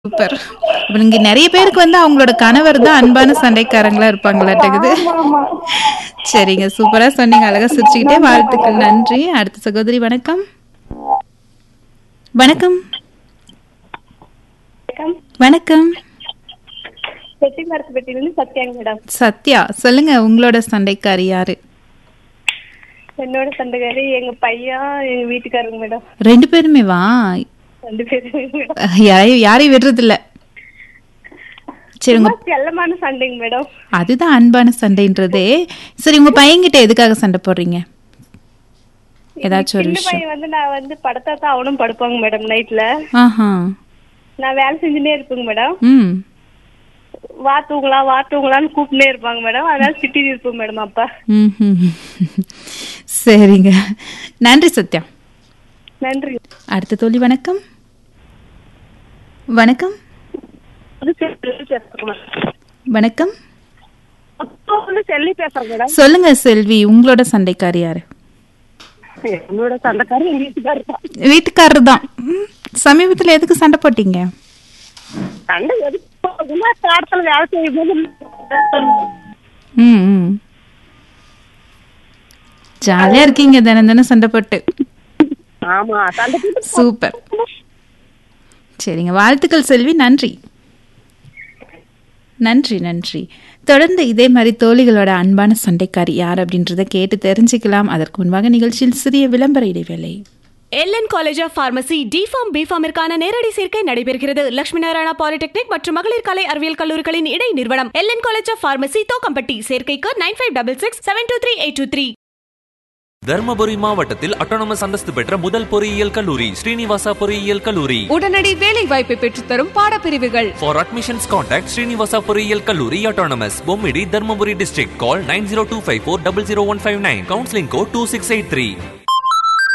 Super இப்ப இங்க நிறைய பேருக்கு வந்து அவங்களோட கணவர் தான் அன்பான சண்டைக்காரங்களா இருப்பாங்களாட்டுக்குது ஆமா ஆமா சரிங்க சூப்பரா சொன்னீங்க அழகா சிரிச்சுக்கிட்டே வாழ்த்துக்கள் நன்றி அடுத்த சகோதரி வணக்கம் வணக்கம் வணக்கம் வணக்கம் செட்டி மரத்துப்பட்டியிலிருந்து சத்யாங்க மேடம் சத்யா சொல்லுங்க உங்களோட சண்டைக்காரி யாரு என்னோட சண்டைக்காரி எங்க பையன் எங்க வீட்டுக்காரங்க மேடம் ரெண்டு பேருமே வா ரெண்டு பேரும் மேடம் யாரையும் யாரையும் விடுறது இல்ல சரி உங்க சும்மா செல்லமான சண்டைங்க மேடம் அதுதான் அன்பான சண்டைன்றதே சரி உங்க பையன்கிட்ட எதுக்காக சண்டை போடுறீங்க ஏதாச்சும் ஒரு சின்ன விஷயம் பையன் வந்து நான் வந்து படத்தா தான் அவனும் படுப்பாங்க மேடம் நைட்ல ஆஹா நான் வேலை செஞ்சுட்டே இருப்பேங்க மேடம் ம் வா தூங்கலாம் வா தூங்கலாம்னு கூப்பிட்டே இருப்பாங்க மேடம் அதனால திட்டிட்டு இருப்போம் மேடம் அப்பா ம்ஹும். சரிங்க நன்றி சத்யா நன்றி அடுத்த தோழி வணக்கம் வணக்கம் வந்து செல்லி பேசுறேன் மேடம். வணக்கம் அப்பா வந்து செல்லி பேசுறேன் மேடம் சொல்லுங்க செல்வி உங்களோட சண்டைக்காரி யாரு என்னோட சண்டைக்காரி எங்க வீட்டுக்காரர் தான் வீட்டுக்காரர் தான் ம், சமீபத்துல எதுக்கு சண்டை போட்டீங்க சண்டை எதுக்கு போகுதுன்னா தோட்டத்துல வேலை செய்யும் போது ம் ம். ஜாலியா இருக்கீங்க தினம் தினம் சண்டை போட்டு ஆமா சண்டை போட்டு சூப்பர் சரிங்க வாழ்த்துக்கள் செல்வி நன்றி நன்றி நன்றி தொடர்ந்து இதே மாதிரி தோழிகளோட அன்பான சண்டைக்காரி யார் அப்படின்றத கேட்டு தெரிஞ்சுக்கலாம் அதற்கு முன்பாக நிகழ்ச்சியில் சிறிய விளம்பர இடைவேளை LN college of pharmacy D Pharm பிஃபார்மிற்கான நேரடி சேர்க்கை நடைபெறுகிறது லட்சுமி நாராயணா பாலிடெக்னிக் மற்றும் மகளிர் கலை அறிவியல் கல்லூரிகளின் இடை நிறுவனம் LN college of pharmacy Thokkampatti சேர்க்கைக்கு nine five double six seven two three eight two three Dharmapuri மாவட்டத்தில் அட்டானமஸ் அந்தஸ்து பெற்ற முதல் பொறியியல் கல்லூரி ஸ்ரீனிவாசா பொறியியல் கல்லூரி உடனடி வேலை வாய்ப்பை பெற்றுத்தரும் பாடப்பிரிவுகள் For admissions contact Srinivasa பொறியியல் கல்லூரி autonomous Bommidi Dharmapuri district call 9025400159 counseling code 2683